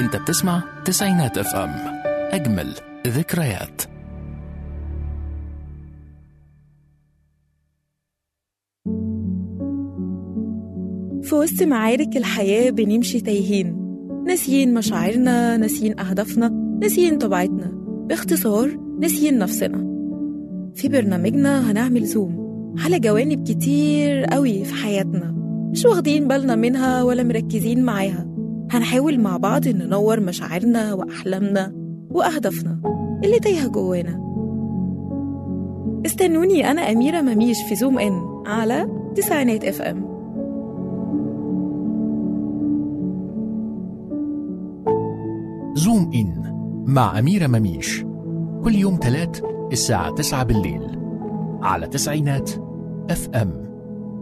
انت بتسمع تسعينات اف ام اجمل ذكريات في وسط معارك الحياة بنمشي تايهين ناسيين مشاعرنا ناسيين أهدافنا ناسيين طبيعتنا باختصار ناسيين نفسنا في برنامجنا هنعمل زوم على جوانب كتير قوي في حياتنا مش واخدين بالنا منها ولا مركزين معاها هنحاول مع بعض ننور مشاعرنا وأحلامنا وأهدافنا اللي تايهة جوانا استنوني أنا أميرة مميش في زوم إن على تسعينات اف ام زوم إن مع أميرة مميش كل يوم تلات الساعة تسعة بالليل على تسعينات اف ام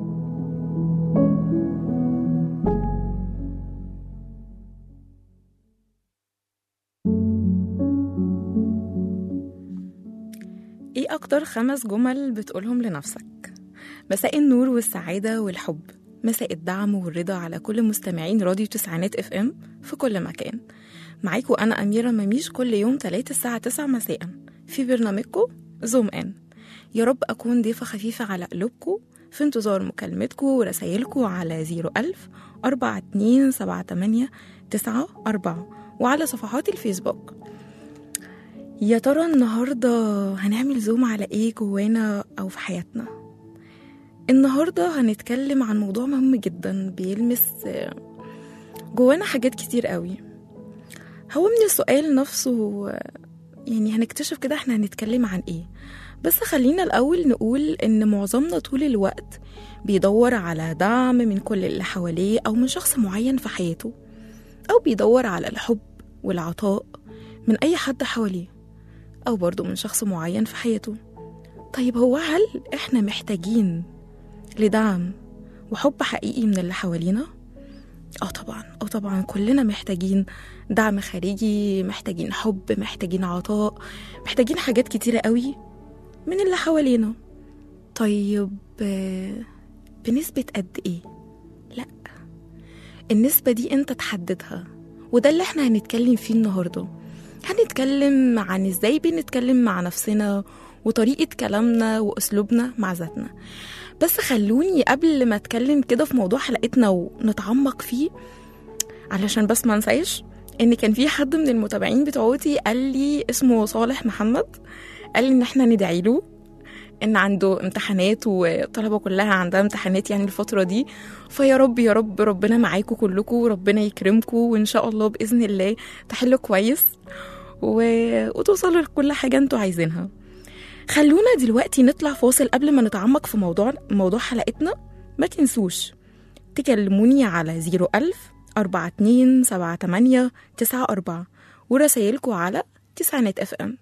إيه أكتر خمس جمل بتقولهم لنفسك؟ مساء النور والسعادة والحب مساء الدعم والرضا على كل مستمعين راديو تسعينات اف ام في كل مكان معاكم أنا أميرة مميش كل يوم تلاتة الساعة تسعة مساء في برنامجكم زوم إن يا رب أكون ضيفة خفيفة على قلوبكم في انتظار مكالمتكم ورسايلكم على زيرو ألف أربعة اتنين سبعة تمانية تسعة أربعة وعلى صفحات الفيسبوك يا ترى النهاردة هنعمل زوم على ايه جوانا أو في حياتنا النهاردة هنتكلم عن موضوع مهم جدا بيلمس آه، جوانا حاجات كتير قوي هو من السؤال نفسه آه، يعني هنكتشف كده احنا هنتكلم عن ايه بس خلينا الأول نقول إن معظمنا طول الوقت بيدور على دعم من كل اللي حواليه أو من شخص معين في حياته أو بيدور على الحب والعطاء من أي حد حواليه أو برضه من شخص معين في حياته طيب هو هل إحنا محتاجين لدعم وحب حقيقي من اللي حوالينا؟ اه طبعا اه طبعا كلنا محتاجين دعم خارجي محتاجين حب محتاجين عطاء محتاجين حاجات كتيرة قوي من اللي حوالينا طيب آه، بنسبة قد ايه؟ لا النسبة دي انت تحددها وده اللي احنا هنتكلم فيه النهارده هنتكلم عن ازاي بنتكلم مع نفسنا وطريقة كلامنا وأسلوبنا مع ذاتنا بس خلوني قبل ما اتكلم كده في موضوع حلقتنا ونتعمق فيه علشان بس ما انساش ان كان في حد من المتابعين بتوعتي قال لي اسمه صالح محمد قال لي ان احنا ندعي له ان عنده امتحانات والطلبه كلها عندها امتحانات يعني الفتره دي فيا رب يا رب ربنا معاكم كلكم وربنا يكرمكم وان شاء الله باذن الله تحلوا كويس و... وتوصلوا لكل حاجه انتوا عايزينها خلونا دلوقتي نطلع فاصل قبل ما نتعمق في موضوع موضوع حلقتنا ما تنسوش تكلموني على 01000 42 78 94 ورسايلكوا على تسعينات اف ام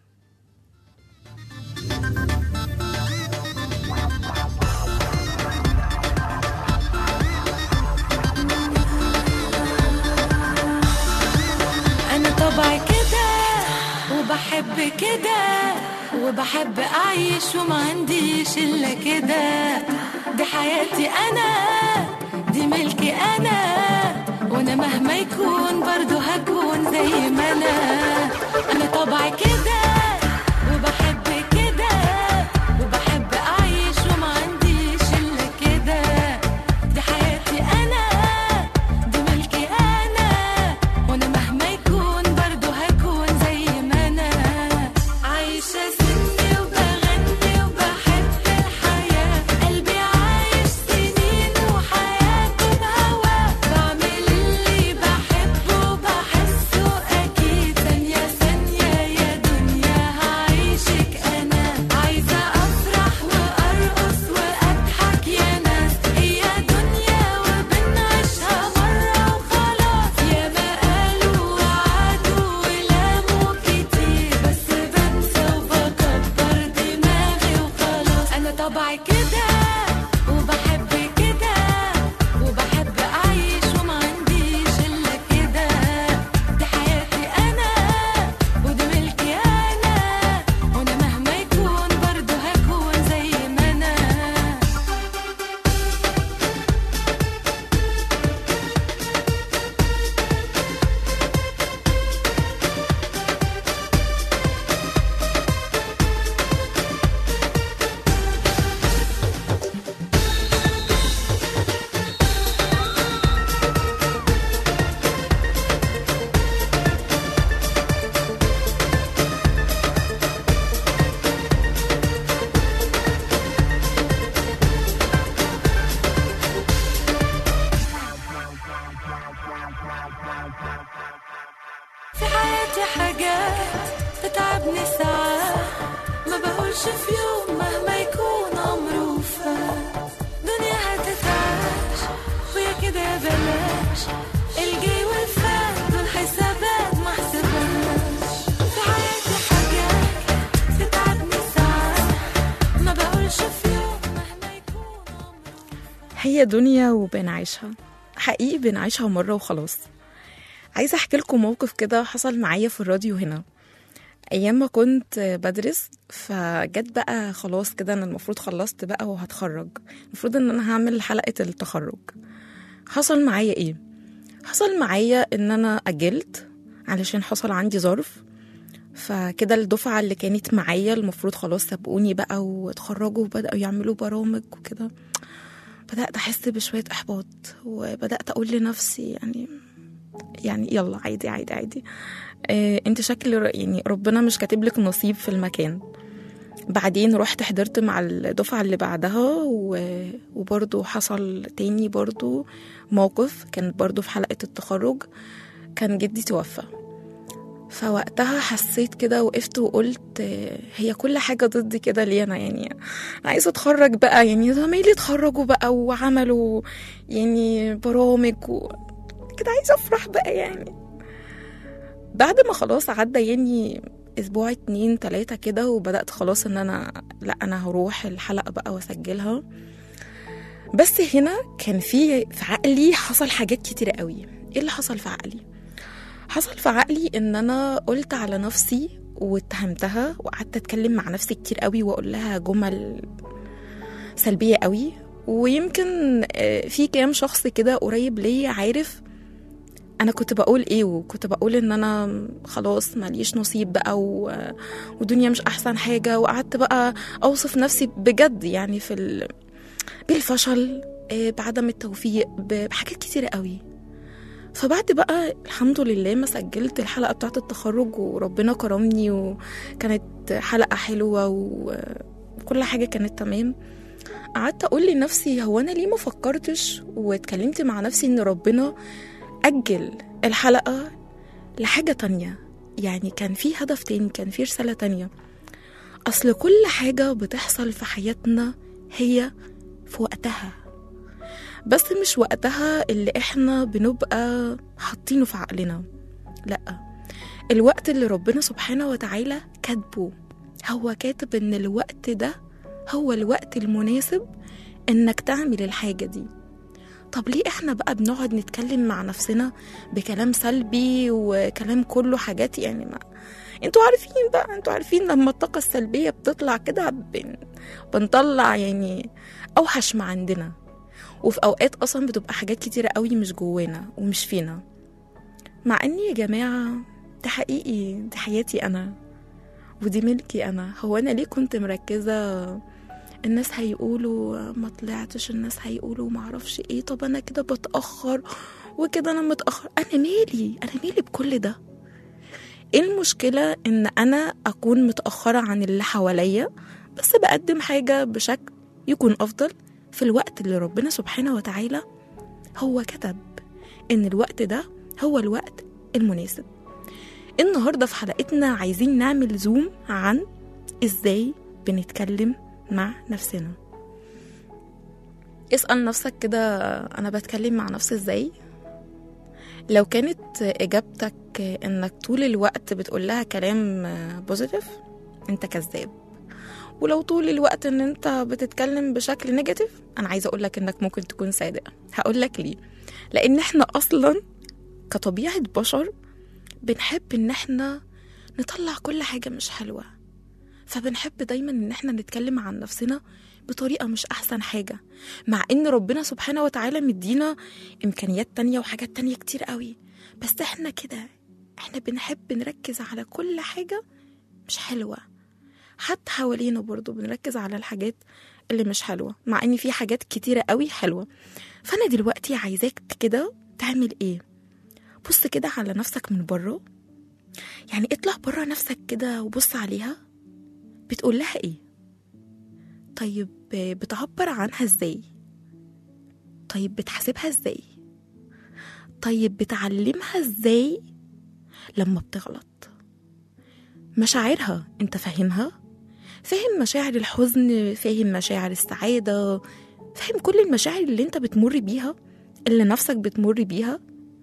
أنا طبعي كده وبحب كده وبحب أعيش وما عنديش إلا كده دي حياتي أنا دي ملكي أنا وأنا مهما يكون برضو هكون زي ما أنا أنا طبعي كده وبحب كده وبحب أعيش وما عنديش إلا كده دي حياتي أنا دي ملكي أنا وأنا مهما يكون برضو هكون زي ما أنا عايشة سني وبغني وبحب الحياة قلبي عايش سنين وحياته بهواه بعمل اللي بحبه وبحسه أكيد ثانية ثانية يا دنيا حياتي حاجات تتعبني ساعات ما بقولش في يوم مهما يكون عمره فات دنيا هتتعاش ويا كده يا بلاش الجاي والفات دول حسابات ما حسبهاش في حياتي حاجات تتعبني ساعات ما بقولش في يوم مهما يكون عمره هي دنيا وبنعيشها حقيقي بنعيشها مرة وخلاص عايزة أحكي لكم موقف كده حصل معايا في الراديو هنا أيام ما كنت بدرس فجت بقى خلاص كده أنا المفروض خلصت بقى وهتخرج المفروض إن أنا هعمل حلقة التخرج حصل معايا إيه؟ حصل معايا إن أنا أجلت علشان حصل عندي ظرف فكده الدفعة اللي كانت معايا المفروض خلاص سبقوني بقى واتخرجوا وبدأوا يعملوا برامج وكده بدأت أحس بشوية إحباط وبدأت أقول لنفسي يعني يعني يلا عادي عادي عادي آه انت شكل ر- يعني ربنا مش كاتب لك نصيب في المكان بعدين رحت حضرت مع الدفعة اللي بعدها و... وبرضو حصل تاني برضو موقف كان برضو في حلقة التخرج كان جدي توفى فوقتها حسيت كده وقفت وقلت آه، هي كل حاجة ضدي كده ليه أنا يعني عايزة أتخرج بقى يعني زمايلي اتخرجوا بقى وعملوا يعني برامج و... كده عايزة أفرح بقى يعني بعد ما خلاص عدى يعني أسبوع اتنين تلاتة كده وبدأت خلاص إن أنا لأ أنا هروح الحلقة بقى وأسجلها بس هنا كان في في عقلي حصل حاجات كتيرة قوي إيه اللي حصل في عقلي؟ حصل في عقلي إن أنا قلت على نفسي واتهمتها وقعدت أتكلم مع نفسي كتير قوي وأقول لها جمل سلبية قوي ويمكن آه، في كام شخص كده قريب ليا عارف انا كنت بقول ايه وكنت بقول ان انا خلاص ماليش نصيب بقى و... ودنيا مش احسن حاجه وقعدت بقى اوصف نفسي بجد يعني في ال... بالفشل آه، بعدم التوفيق ب- بحاجات كتيره قوي فبعد بقى الحمد لله ما سجلت الحلقه بتاعه التخرج وربنا كرمني وكانت حلقه حلوه و- وكل حاجه كانت تمام قعدت اقول لنفسي هو انا ليه ما فكرتش واتكلمت مع نفسي ان ربنا اجل الحلقه لحاجه تانية يعني كان في هدف تاني كان في رساله تانية اصل كل حاجه بتحصل في حياتنا هي في وقتها بس مش وقتها اللي احنا بنبقى حاطينه في عقلنا لا الوقت اللي ربنا سبحانه وتعالى كاتبه هو كاتب ان الوقت ده هو الوقت المناسب انك تعمل الحاجة دي طب ليه احنا بقى بنقعد نتكلم مع نفسنا بكلام سلبي وكلام كله حاجات يعني ما انتوا عارفين بقى انتوا عارفين لما الطاقة السلبية بتطلع كده بن... بنطلع يعني اوحش ما عندنا وفي اوقات اصلا بتبقى حاجات كتيرة قوي مش جوانا ومش فينا مع اني يا جماعة ده حقيقي دي حياتي انا ودي ملكي انا هو انا ليه كنت مركزة الناس هيقولوا ما طلعتش الناس هيقولوا ما اعرفش ايه طب انا كده بتاخر وكده انا متاخر انا مالي انا مالي بكل ده ايه المشكله ان انا اكون متاخره عن اللي حواليا بس بقدم حاجه بشكل يكون افضل في الوقت اللي ربنا سبحانه وتعالى هو كتب ان الوقت ده هو الوقت المناسب النهارده في حلقتنا عايزين نعمل زوم عن ازاي بنتكلم مع نفسنا اسأل نفسك كده أنا بتكلم مع نفسي إزاي لو كانت إجابتك إنك طول الوقت بتقول لها كلام بوزيتيف أنت كذاب ولو طول الوقت إن أنت بتتكلم بشكل نيجاتيف أنا عايزة أقول لك إنك ممكن تكون صادق هقول لك ليه لأن إحنا أصلا كطبيعة بشر بنحب إن إحنا نطلع كل حاجة مش حلوة فبنحب دايما ان احنا نتكلم عن نفسنا بطريقة مش أحسن حاجة مع إن ربنا سبحانه وتعالى مدينا إمكانيات تانية وحاجات تانية كتير قوي بس إحنا كده إحنا بنحب نركز على كل حاجة مش حلوة حتى حوالينا برضو بنركز على الحاجات اللي مش حلوة مع إن في حاجات كتيرة قوي حلوة فأنا دلوقتي عايزاك كده تعمل إيه بص كده على نفسك من بره يعني اطلع بره نفسك كده وبص عليها بتقول لها ايه طيب بتعبر عنها ازاي طيب بتحاسبها ازاي طيب بتعلمها ازاي لما بتغلط مشاعرها انت فاهمها فاهم مشاعر الحزن فاهم مشاعر السعادة فاهم كل المشاعر اللي انت بتمر بيها اللي نفسك بتمر بيها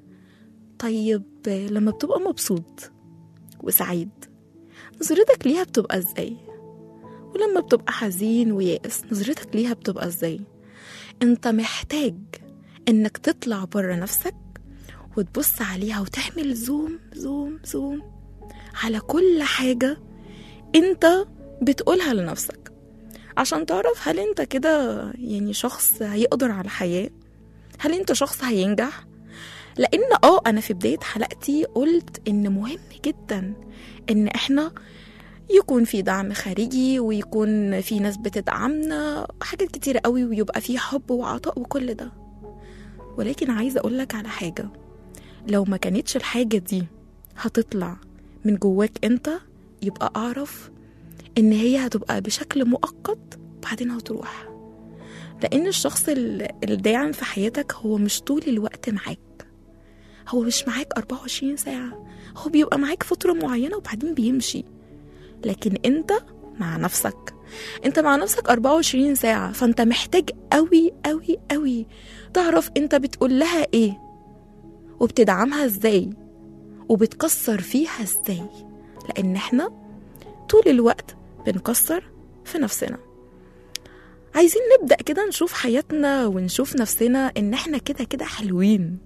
طيب لما بتبقى مبسوط وسعيد نظرتك ليها بتبقى ازاي ولما بتبقى حزين ويائس نظرتك ليها بتبقى ازاي انت محتاج انك تطلع بره نفسك وتبص عليها وتعمل زوم زوم زوم على كل حاجة انت بتقولها لنفسك عشان تعرف هل انت كده يعني شخص هيقدر على الحياة هل انت شخص هينجح لان اه انا في بداية حلقتي قلت ان مهم جدا ان احنا يكون في دعم خارجي ويكون في ناس بتدعمنا حاجات كتيرة قوي ويبقى في حب وعطاء وكل ده ولكن عايزة أقولك على حاجة لو ما كانتش الحاجة دي هتطلع من جواك انت يبقى أعرف إن هي هتبقى بشكل مؤقت بعدين هتروح لأن الشخص ال- الداعم في حياتك هو مش طول الوقت معاك هو مش معاك 24 ساعة هو بيبقى معاك فترة معينة وبعدين بيمشي لكن انت مع نفسك انت مع نفسك 24 ساعة فانت محتاج قوي قوي قوي تعرف انت بتقول لها ايه وبتدعمها ازاي وبتكسر فيها ازاي لان احنا طول الوقت بنكسر في نفسنا عايزين نبدأ كده نشوف حياتنا ونشوف نفسنا ان احنا كده كده حلوين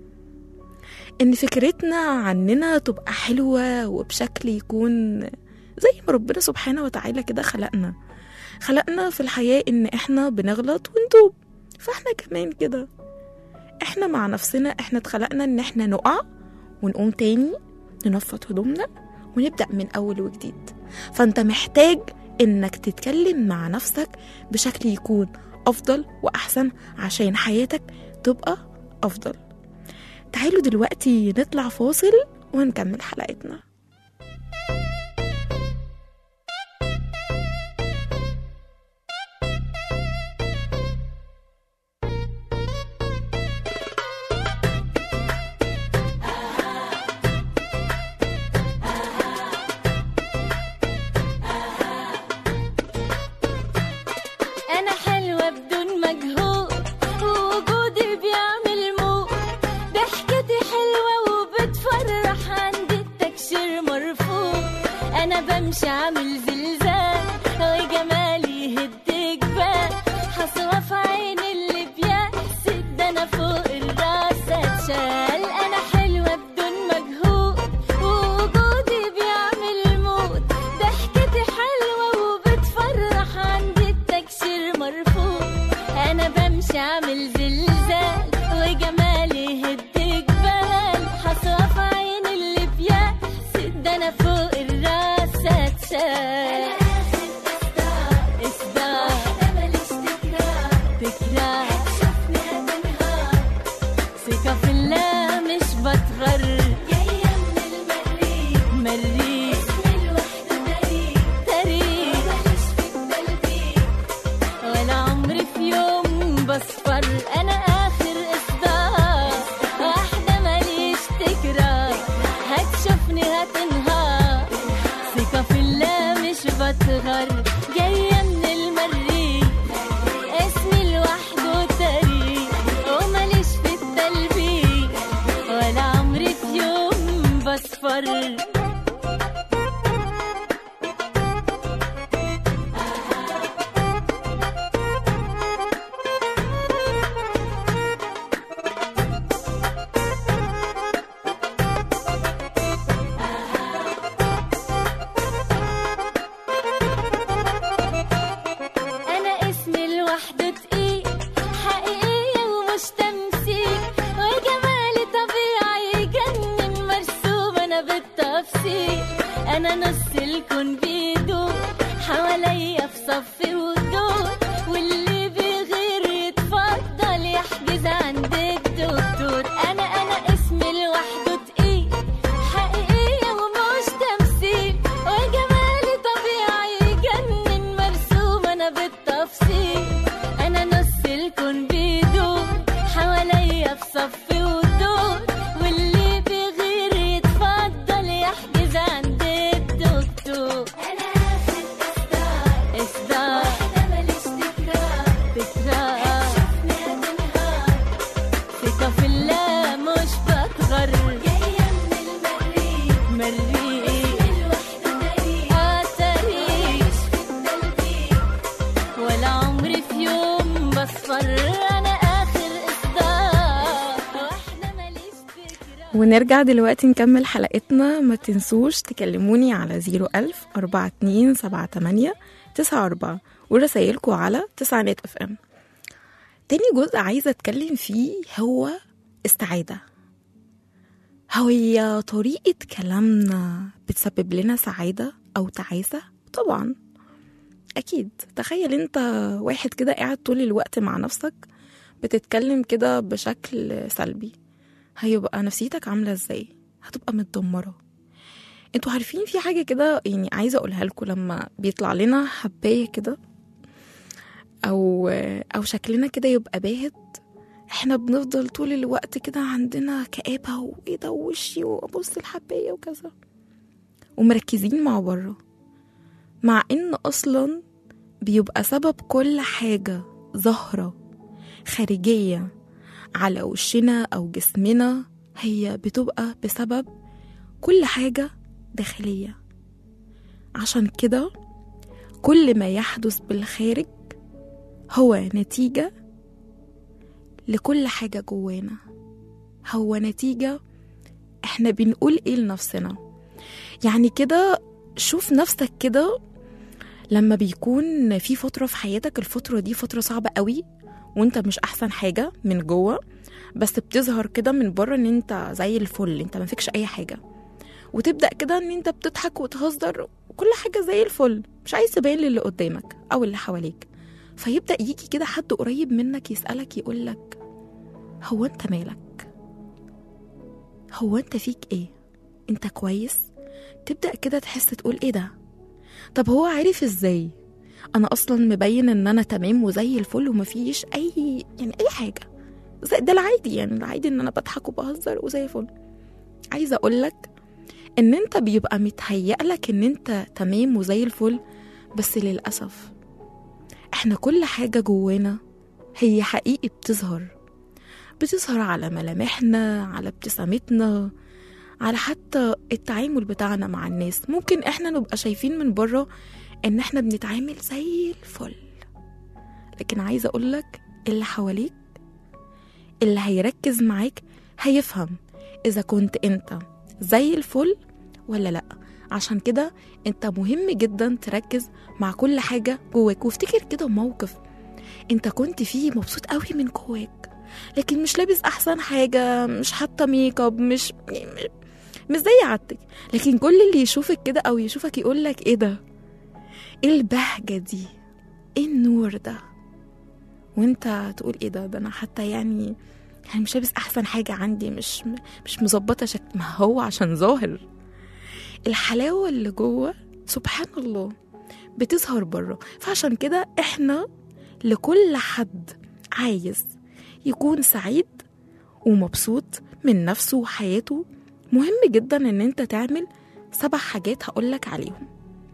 ان فكرتنا عننا تبقى حلوة وبشكل يكون زي ما ربنا سبحانه وتعالى كده خلقنا خلقنا في الحياة ان احنا بنغلط ونتوب فاحنا كمان كده احنا مع نفسنا احنا اتخلقنا ان احنا نقع ونقوم تاني ننفض هدومنا ونبدأ من أول وجديد فأنت محتاج إنك تتكلم مع نفسك بشكل يكون أفضل وأحسن عشان حياتك تبقى أفضل تعالوا دلوقتي نطلع فاصل ونكمل حلقتنا أنا حلوة بدون مجهود ووجودي بيعمل موت ضحكتي حلوة وبتفرح عندي التكشير مرفوع أنا بمشي عامل زلزال وجمالي يهد جبال حصوة في عين اللي بيحسد ده أنا فوق الراس أتشال أنا حلوة بدون مجهود ووجودي بيعمل موت ضحكتي حلوة وبتفرح عندي التكشير مرفوع أنا بمشي عامل زلزال وجمالي يهد جبال حصوة في عين اللي بيحسد ده أنا فوق الراس أتشال إصدار تكرار ثقة في الله مش بتغر جاية من المريخ مريخ تاريخ ولا عمري في يوم بصفر انا اخر اصدار واحدة ماليش تكرار هتشوفني هتنهار ثقة في الله مش بتغر جاية من المريخ اسمي لوحده تاريخ وماليش في التلبيك ولا عمري في يوم بصفر انا اسمي لوحده تقيل حقيقية ومش تمثيل وجمالي طبيعي يجنن مرسوم انا بالتفصيل انا نص الكون بيدور حواليا في صف ودور واللي بيغير يتفضل يحجز عند الدكتور انا انا اسمي لوحده تقيل حقيقية ومش تمثيل وجمالي طبيعي يجنن مرسوم انا بالتفصيل انا نص الكون بيدور حواليا في صف ودور واللي بيغير يتفضل يحجز عند الدكتور ثقة في الله مش بتغر جاية من المريخ مريخ آه تاريخ ولا عمري في يوم بصفر أنا آخر إصدار وإحنا ماليش فكرة ونرجع دلوقتي نكمل حلقتنا ما تنسوش تكلموني على 01000 42 78 94 ورسايلكم على تسعينات اف ام تاني جزء عايزة اتكلم فيه هو السعادة هي طريقة كلامنا بتسبب لنا سعادة أو تعاسة؟ طبعا أكيد تخيل أنت واحد كده قاعد طول الوقت مع نفسك بتتكلم كده بشكل سلبي هيبقى نفسيتك عاملة ازاي هتبقى متدمرة انتوا عارفين في حاجة كده يعني عايزة اقولها لكم لما بيطلع لنا حباية كده او او شكلنا كده يبقى باهت احنا بنفضل طول الوقت كده عندنا كآبة وايه ده وشي وابص الحباية وكذا ومركزين مع بره مع ان اصلا بيبقى سبب كل حاجة ظاهرة خارجية على وشنا أو جسمنا هي بتبقى بسبب كل حاجة داخلية عشان كده كل ما يحدث بالخارج هو نتيجة لكل حاجة جوانا هو نتيجة احنا بنقول ايه لنفسنا يعني كده شوف نفسك كده لما بيكون في فترة في حياتك الفترة دي فترة صعبة قوي وانت مش احسن حاجة من جوه بس بتظهر كده من بره ان انت زي الفل انت ما فيكش اي حاجة وتبدأ كده ان انت بتضحك وتهزر وكل حاجة زي الفل مش عايز تبين للي قدامك او اللي حواليك فيبدأ يجي كده حد قريب منك يسألك يقولك هو انت مالك هو انت فيك ايه انت كويس تبدأ كده تحس تقول ايه ده طب هو عارف ازاي انا اصلا مبين ان انا تمام وزي الفل ومفيش اي يعني اي حاجه زي ده العادي يعني العادي ان انا بضحك وبهزر وزي الفل عايزه اقولك ان انت بيبقى متهيألك ان انت تمام وزي الفل بس للاسف احنا كل حاجه جوانا هي حقيقي بتظهر بتظهر على ملامحنا على ابتسامتنا على حتى التعامل بتاعنا مع الناس ممكن احنا نبقى شايفين من بره ان احنا بنتعامل زي الفل لكن عايزه اقولك اللي حواليك اللي هيركز معاك هيفهم اذا كنت انت زي الفل ولا لا عشان كده انت مهم جدا تركز مع كل حاجه جواك وافتكر كده موقف انت كنت فيه مبسوط قوي من جواك لكن مش لابس احسن حاجه مش حاطه ميك اب مش مش زي عادتك لكن كل اللي يشوفك كده او يشوفك يقولك ايه ده ايه البهجة دي ايه النور ده وانت تقول ايه ده ده انا حتى يعني يعني مش لابس احسن حاجة عندي مش مش مظبطة شكل ما هو عشان ظاهر الحلاوة اللي جوه سبحان الله بتظهر بره فعشان كده احنا لكل حد عايز يكون سعيد ومبسوط من نفسه وحياته مهم جدا ان انت تعمل سبع حاجات هقولك عليهم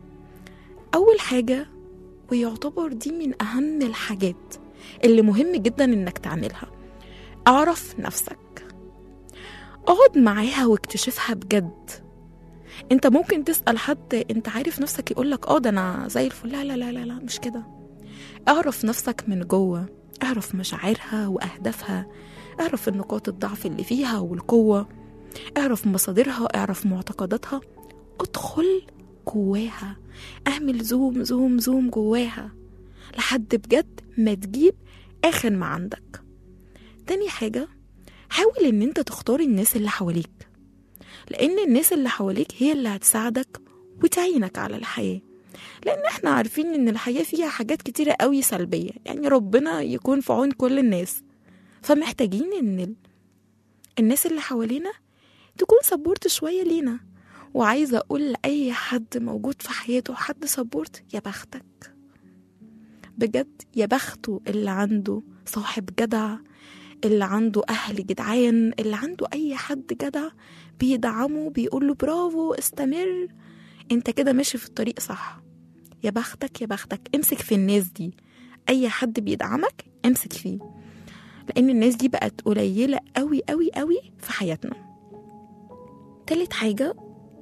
أول حاجة ويعتبر دي من أهم الحاجات اللي مهم جدا إنك تعملها أعرف نفسك اقعد معاها واكتشفها بجد انت ممكن تسأل حد انت عارف نفسك يقولك اه ده انا زي الفل لا لا لا لا, لا مش كده اعرف نفسك من جوه اعرف مشاعرها واهدافها اعرف النقاط الضعف اللي فيها والقوة اعرف مصادرها اعرف معتقداتها ادخل جواها اعمل زوم زوم زوم جواها لحد بجد ما تجيب اخر ما عندك تاني حاجة حاول ان انت تختار الناس اللي حواليك لان الناس اللي حواليك هي اللي هتساعدك وتعينك على الحياة لان احنا عارفين ان الحياة فيها حاجات كتيرة قوي سلبية يعني ربنا يكون في عون كل الناس فمحتاجين ان ال- الناس اللي حوالينا تكون سبورت شوية لينا وعايزة أقول لأي حد موجود في حياته حد سبورت يا بختك بجد يا بخته اللي عنده صاحب جدع اللي عنده أهل جدعان اللي عنده أي حد جدع بيدعمه بيقوله برافو استمر انت كده ماشي في الطريق صح يا بختك يا بختك امسك في الناس دي أي حد بيدعمك امسك فيه لان الناس دي بقت قليله قوي قوي قوي في حياتنا تالت حاجه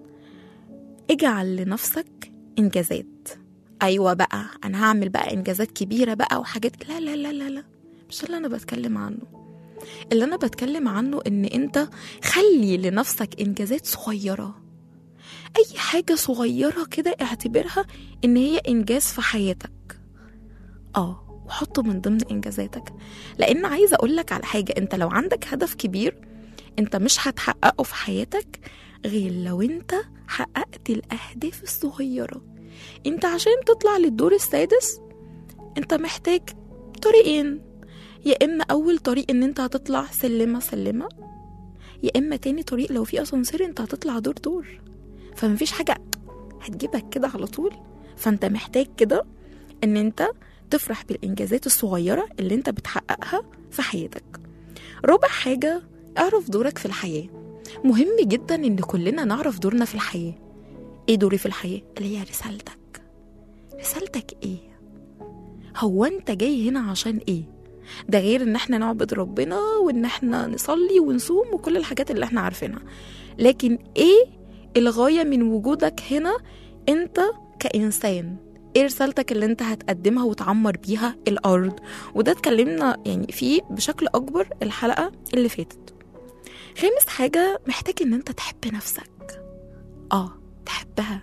اجعل لنفسك انجازات ايوه بقى انا هعمل بقى انجازات كبيره بقى وحاجات لا لا لا لا لا مش ده اللي انا بتكلم عنه اللي انا بتكلم عنه ان انت خلي لنفسك انجازات صغيره اي حاجه صغيره كده اعتبرها ان هي انجاز في حياتك اه وحطه من ضمن انجازاتك لان عايزه اقول لك على حاجه انت لو عندك هدف كبير انت مش هتحققه في حياتك غير لو انت حققت الاهداف الصغيره انت عشان تطلع للدور السادس انت محتاج طريقين يا اما اول طريق ان انت هتطلع سلمه سلمه يا اما تاني طريق لو في اسانسير انت هتطلع دور دور فمفيش حاجه هتجيبك كده على طول فانت محتاج كده ان انت تفرح بالانجازات الصغيره اللي انت بتحققها في حياتك رابع حاجه اعرف دورك في الحياه مهم جدا ان كلنا نعرف دورنا في الحياه ايه دوري في الحياه اللي هي رسالتك رسالتك ايه هو انت جاي هنا عشان ايه ده غير ان احنا نعبد ربنا وان احنا نصلي ونصوم وكل الحاجات اللي احنا عارفينها لكن ايه الغايه من وجودك هنا انت كانسان ايه رسالتك اللي انت هتقدمها وتعمر بيها الارض وده اتكلمنا يعني فيه بشكل اكبر الحلقه اللي فاتت خامس حاجه محتاج ان انت تحب نفسك اه تحبها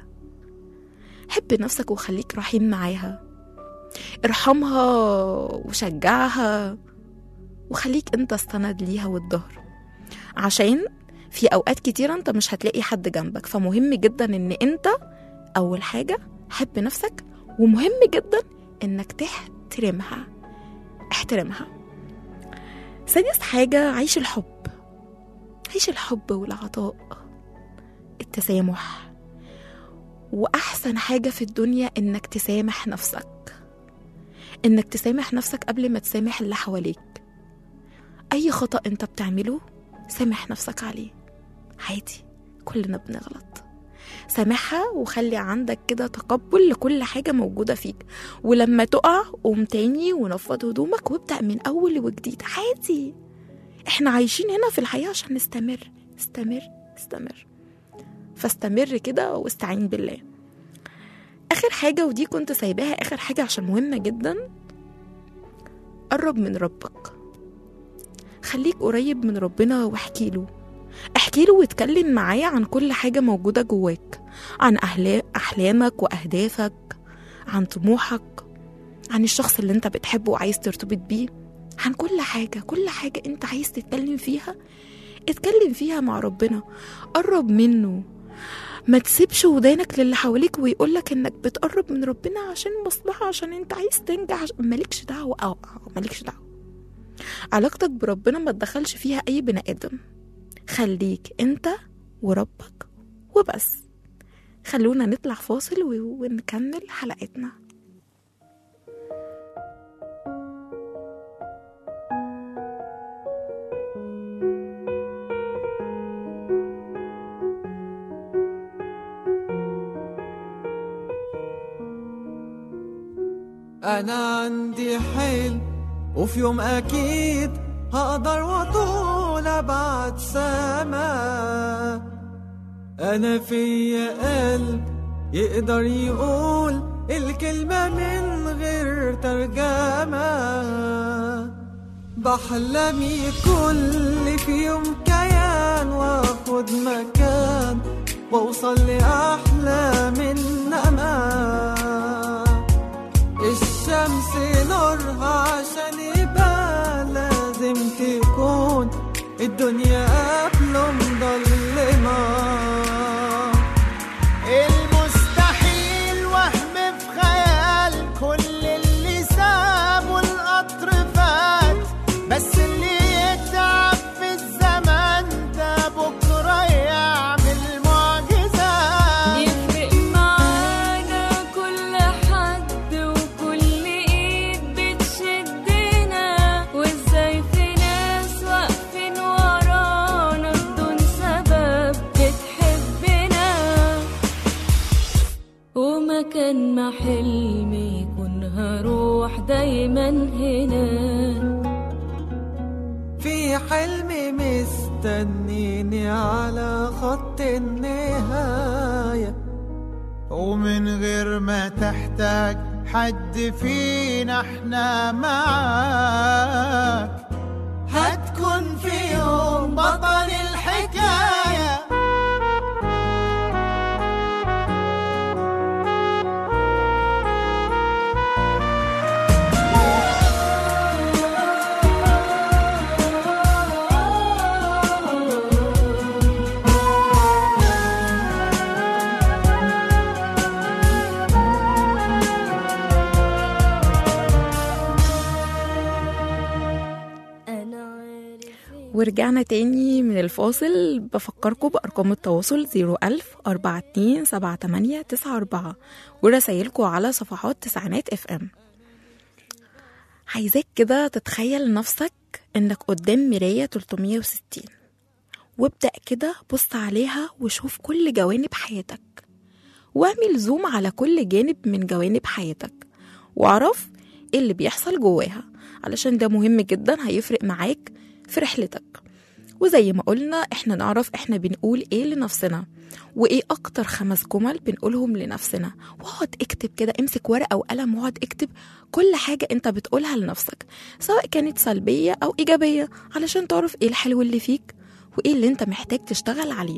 حب نفسك وخليك رحيم معاها ارحمها وشجعها وخليك انت السند ليها والظهر عشان في اوقات كتيرة انت مش هتلاقي حد جنبك فمهم جدا ان انت اول حاجة حب نفسك ومهم جدا انك تحترمها احترمها سادس حاجة عيش الحب عيش الحب والعطاء التسامح واحسن حاجة في الدنيا انك تسامح نفسك انك تسامح نفسك قبل ما تسامح اللي حواليك اي خطأ انت بتعمله سامح نفسك عليه عادي كلنا بنغلط سامحها وخلي عندك كده تقبل لكل حاجة موجودة فيك ولما تقع قوم تاني ونفض هدومك وابدأ من أول وجديد عادي احنا عايشين هنا في الحياة عشان نستمر استمر استمر فاستمر كده واستعين بالله آخر حاجة ودي كنت سايباها آخر حاجة عشان مهمة جدا قرب من ربك خليك قريب من ربنا واحكي له احكي له واتكلم معاه عن كل حاجة موجودة جواك عن أهلا- أحلامك وأهدافك عن طموحك عن الشخص اللي انت بتحبه وعايز ترتبط بيه عن كل حاجة كل حاجة انت عايز تتكلم فيها اتكلم فيها مع ربنا قرب منه ما تسيبش ودانك للي حواليك ويقولك انك بتقرب من ربنا عشان مصلحة عشان انت عايز تنجح عش- مالكش دعوة اه آه، مالكش دعوة علاقتك بربنا ما تدخلش فيها اي بني ادم خليك انت وربك وبس خلونا نطلع فاصل و- ونكمل حلقتنا أنا عندي حلم وفي يوم أكيد هقدر وأطول أبعد سما أنا فيا قلب يقدر يقول الكلمة من غير ترجمة بحلم يكون في يوم كيان واخد مكان واوصل لأحلام النما الشمس نورها عشان يبقى لازم تكون الدنيا قبله مضلمة المستحيل وهم في خيال كل اللي سابه القطر فات بس اللي يتعب في الزمن ده بكرة يعمل معجزات يفرق معانا كل حد وكل ايد بتشدنا وازاي في ناس واقفين ورانا بدون سبب بتحبنا ومكان ما حلمي يكون هروح دايما هنا حلمي مستنيني على خط النهاية ومن غير ما تحتاج حد فينا احنا معاك هتكون في يوم بطل الحكايه انا عارف ورجعنا تاني من الفاصل بفكركم بأرقام التواصل 01000 42 78 94 ورسايلكم على صفحات تسعينات اف ام عايزاك كده تتخيل نفسك انك قدام مراية 360 وابدأ كده بص عليها وشوف كل جوانب حياتك واعمل زوم على كل جانب من جوانب حياتك واعرف ايه اللي بيحصل جواها علشان ده مهم جدا هيفرق معاك في رحلتك وزي ما قلنا احنا نعرف احنا بنقول ايه لنفسنا وايه اكتر خمس جمل بنقولهم لنفسنا واقعد اكتب كده امسك ورقه وقلم واقعد اكتب كل حاجه انت بتقولها لنفسك سواء كانت سلبيه او ايجابيه علشان تعرف ايه الحلو اللي فيك وايه اللي انت محتاج تشتغل عليه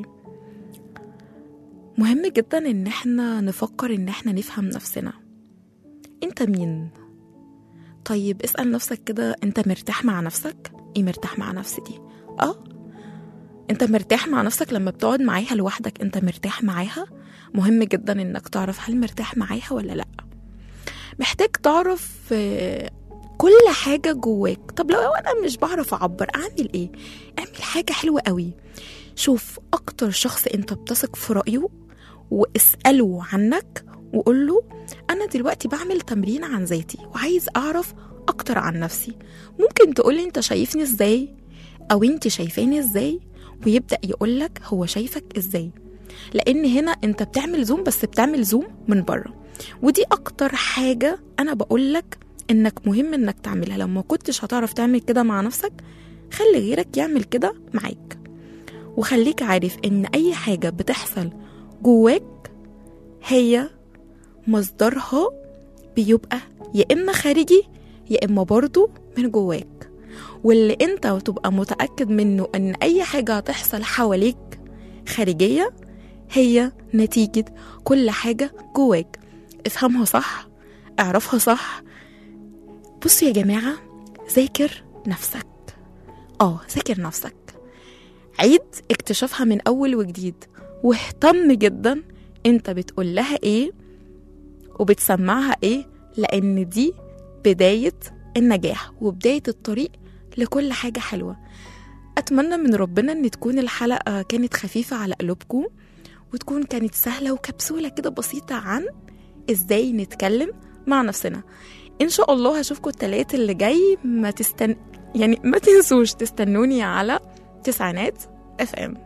مهم جدا ان احنا نفكر ان احنا نفهم نفسنا انت مين طيب اسأل نفسك كده انت مرتاح مع نفسك ايه مرتاح مع نفسي دي اه انت مرتاح مع نفسك لما بتقعد معاها لوحدك انت مرتاح معاها مهم جدا انك تعرف هل مرتاح معاها ولا لا محتاج تعرف آه، كل حاجة جواك طب لو انا مش بعرف اعبر اعمل ايه اعمل حاجة حلوة قوي شوف اكتر شخص انت بتثق في رأيه واسأله عنك وقول له انا دلوقتي بعمل تمرين عن ذاتي وعايز اعرف اكتر عن نفسي ممكن تقولي انت شايفني ازاي او انت شايفاني ازاي ويبدا يقولك هو شايفك ازاي لان هنا انت بتعمل زوم بس بتعمل زوم من بره ودي اكتر حاجه انا بقولك انك مهم انك تعملها لو ما كنتش هتعرف تعمل كده مع نفسك خلي غيرك يعمل كده معاك وخليك عارف ان اي حاجه بتحصل جواك هي مصدرها بيبقى يا اما خارجي يا اما برضو من جواك واللي انت تبقى متاكد منه ان اي حاجه هتحصل حواليك خارجيه هي نتيجه كل حاجه جواك افهمها صح اعرفها صح بصوا يا جماعه ذاكر نفسك اه ذاكر نفسك عيد اكتشافها من اول وجديد واهتم جدا انت بتقول لها ايه وبتسمعها ايه لان دي بدايه النجاح وبدايه الطريق لكل حاجه حلوه اتمنى من ربنا ان تكون الحلقه كانت خفيفه على قلوبكم وتكون كانت سهله وكبسوله كده بسيطه عن ازاي نتكلم مع نفسنا ان شاء الله هشوفكم التلات اللي جاي ما تستن يعني ما تنسوش تستنوني على تسعينات اف ام